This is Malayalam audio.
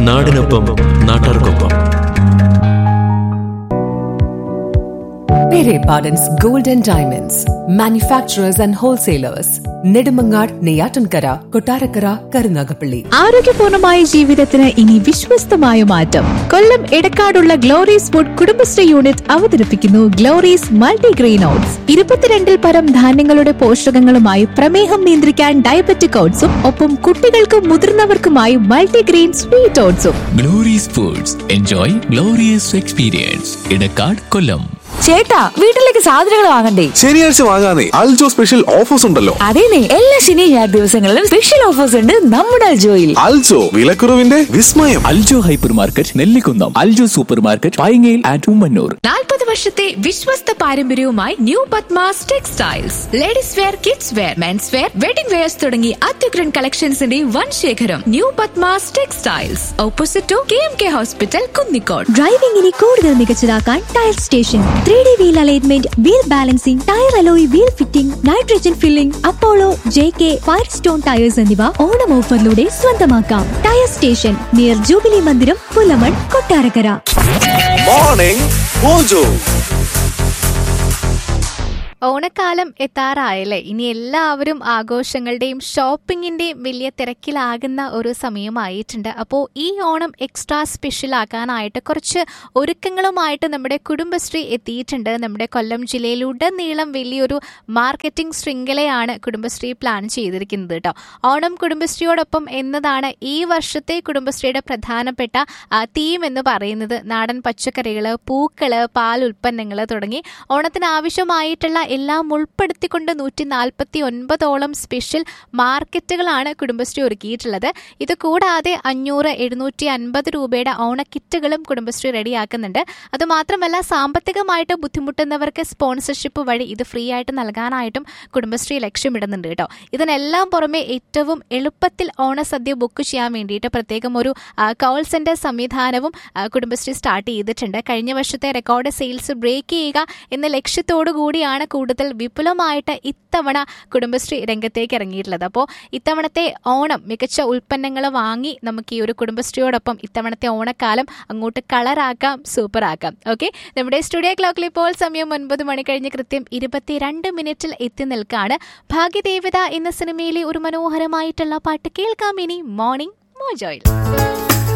നാടിനൊപ്പം നാട്ടാർക്കൊപ്പം Pere Pardon's Gold and Diamonds, manufacturers and wholesalers, Nedumangad, Neyatankara, Kotarakara, Karunagapalli. ആരോഗ്യപൂർണമായ ജീവിതത്തിന് ഇനി വിശ്വസ്തമായ മാറ്റം കൊല്ലം എടക്കാടുള്ള ഗ്ലോറീസ് ഫുഡ് കുടുംബശ്രീ യൂണിറ്റ് അവതരിപ്പിക്കുന്നു ഗ്ലോറീസ് മൾട്ടിഗ്രെയിൻ ഓട്സ് ഇരുപത്തിരണ്ടിൽ പരം ധാന്യങ്ങളുടെ പോഷകങ്ങളുമായി പ്രമേഹം നിയന്ത്രിക്കാൻ ഡയബറ്റിക് ഓട്സും ഒപ്പം കുട്ടികൾക്കും മുതിർന്നവർക്കുമായി മൾട്ടിഗ്രെയിൻ സ്വീറ്റ് ഓട്സും Glory's foods enjoy glorious experience Edakkad Kollam ചേട്ടാ വീട്ടിലേക്ക് സാധനങ്ങൾ വാങ്ങണ്ടേ ശനിയാഴ്ച വാങ്ങാനേ അൽജോ സ്പെഷ്യൽ ഓഫേഴ്സ് ഉണ്ടല്ലോ അതേനെ എല്ലാ ശനി ഞായർ ദിവസങ്ങളിലും സ്പെഷ്യൽ ഓഫേഴ്സ് ഉണ്ട് നമ്മുടെ അൽജോയിൽ അൽജോ വിലക്കുറവിന്റെ വിസ്മയം Aljo hyper market Nellikunnam Aljo super market പൈങ്ങയിൽ ആൻഡ് ഉമ്മന്നൂർ നാൽപ്പത് വർഷത്തെ വിശ്വസ്ത പാരമ്പര്യവുമായി new Padmas textiles ladies wear kids wear men's wear wedding wears തുടങ്ങി അത്യുഗ്രൻ കളക്ഷൻസിന്റെ വൻ ശേഖരം new Padmas textiles opposite to K M K hospital Kunnicode ഡ്രൈവിംഗിനെ കൂടുതൽ മികച്ചതാക്കാൻ tyre station three D wheel alignment wheel balancing tyre alloy wheel fitting nitrogen filling Apollo J K Firestone tyres എന്നിവ ഓണം ഓഫറിലൂടെ സ്വന്തമാക്കാം ടയർ സ്റ്റേഷൻ നിയർ ജൂബിലി മന്ദിരം പുലമൺ കൊട്ടാരക്കര മോർണിംഗ് മോജോ ഓണക്കാലം എത്താറായല്ലേ ഇനി എല്ലാവരും ആഘോഷങ്ങളുടെയും ഷോപ്പിങ്ങിന്റെയും വലിയ തിരക്കിലാകുന്ന ഒരു സമയമായിട്ടുണ്ട് അപ്പോൾ ഈ ഓണം എക്സ്ട്രാ സ്പെഷ്യൽ ആക്കാനായിട്ട് കുറച്ച് ഒരുക്കങ്ങളുമായിട്ട് നമ്മുടെ കുടുംബശ്രീ എത്തിയിട്ടുണ്ട് നമ്മുടെ കൊല്ലം ജില്ലയിലുടനീളം വലിയൊരു മാർക്കറ്റിംഗ് ശൃംഖലയാണ് കുടുംബശ്രീ പ്ലാൻ ചെയ്തിരിക്കുന്നത് കേട്ടോ ഓണം കുടുംബശ്രീയോടൊപ്പം എന്നതാണ് ഈ വർഷത്തെ കുടുംബശ്രീയുടെ പ്രധാനപ്പെട്ട തീം എന്ന് പറയുന്നത് നാടൻ പച്ചക്കറികൾ പൂക്കള് പാൽ ഉൽപ്പന്നങ്ങൾ തുടങ്ങി ഓണത്തിന് ആവശ്യമായിട്ടുള്ള എല്ലാം ഉൾപ്പെടുത്തിക്കൊണ്ട് നൂറ്റി നാൽപ്പത്തി ഒൻപതോളം സ്പെഷ്യൽ മാർക്കറ്റുകളാണ് കുടുംബശ്രീ ഒരുക്കിയിട്ടുള്ളത് ഇത് കൂടാതെ അഞ്ഞൂറ് എഴുന്നൂറ്റി അൻപത് രൂപയുടെ ഓണക്കിറ്റുകളും കുടുംബശ്രീ റെഡിയാക്കുന്നുണ്ട് അതുമാത്രമല്ല സാമ്പത്തികമായിട്ട് ബുദ്ധിമുട്ടുന്നവർക്ക് സ്പോൺസർഷിപ്പ് വഴി ഇത് ഫ്രീ ആയിട്ട് നൽകാനായിട്ടും കുടുംബശ്രീ ലക്ഷ്യമിടുന്നുണ്ട് കേട്ടോ ഇതിനെല്ലാം പുറമെ ഏറ്റവും എളുപ്പത്തിൽ ഓണസദ്യ ബുക്ക് ചെയ്യാൻ വേണ്ടിയിട്ട് പ്രത്യേകം ഒരു കോൾ സെന്റർ സംവിധാനവും ആ, കുടുംബശ്രീ സ്റ്റാർട്ട് ചെയ്തിട്ടുണ്ട് കഴിഞ്ഞ വർഷത്തെ റെക്കോർഡ് സെയിൽസ് ബ്രേക്ക് ചെയ്യുക എന്ന ലക്ഷ്യത്തോടു കൂടിയാണ് കൂടുതൽ വിപുലമായിട്ട് ഇത്തവണ കുടുംബശ്രീ രംഗത്തേക്ക് ഇറങ്ങിയിട്ടുള്ളത് അപ്പോൾ ഇത്തവണത്തെ ഓണം മികച്ച ഉൽപ്പന്നങ്ങൾ വാങ്ങി നമുക്ക് ഈ ഒരു കുടുംബശ്രീയോടൊപ്പം ഇത്തവണത്തെ ഓണക്കാലം അങ്ങോട്ട് കളറാക്കാം സൂപ്പർ ആക്കാം ഓക്കെ നമ്മുടെ സ്റ്റുഡിയോ ക്ലോക്കിൽ ഇപ്പോൾ സമയം ഒൻപത് മണി കഴിഞ്ഞ് കൃത്യം ഇരുപത്തിരണ്ട് മിനിറ്റിൽ എത്തി നിൽക്കാണ് ഭാഗ്യദേവത എന്ന സിനിമയിലെ ഒരു മനോഹരമായിട്ടുള്ള പാട്ട് കേൾക്കാം ഇനി മോർണിംഗ് മോജോയിൽ